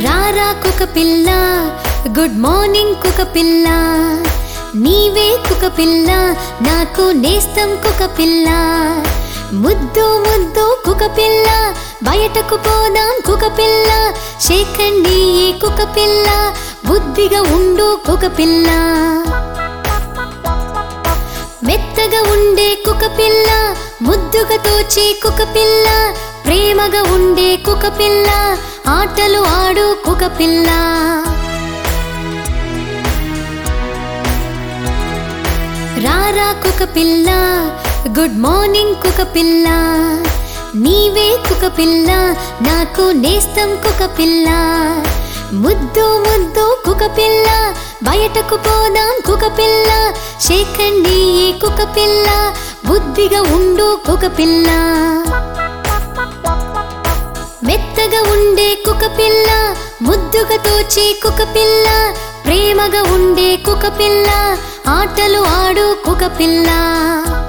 రారా కుక పిల్ల good morning కుక పిల్ల నీవే కుక పిల్ల నాకు నేస్తం కుక పిల్ల ముద్దు ముద్దు కుక పిల్ల బయటకు పోదాం కుక పిల్ల షేకండి ఈ కుక పిల్ల బుద్ధిగా ఉండు కుక పిల్ల మెత్తగా ఉండే కుక పిల్ల ముద్దుగా తోచే కుక పిల్ల ప్రేమగా ఉండే కుక పిల్ల ఆటలు ఆడు కుక పిల్ల రారా కుక పిల్ల గుడ్ మార్నింగ్ కుక పిల్ల నీవే కుక పిల్ల నాకు నేస్తం కుక పిల్ల ముద్దు ముద్దు కుక పిల్ల బయటకు పోదాం కుక పిల్ల షేకండి ఈ కుక పిల్ల బుద్ధిగా ఉండు కుక పిల్ల మెత్తగా ఉండే కుక పిల్ల ముద్దుగా తోచే కుక పిల్ల ప్రేమగా ఉండే కుక పిల్ల ఆటలు ఆడు కుక పిల్ల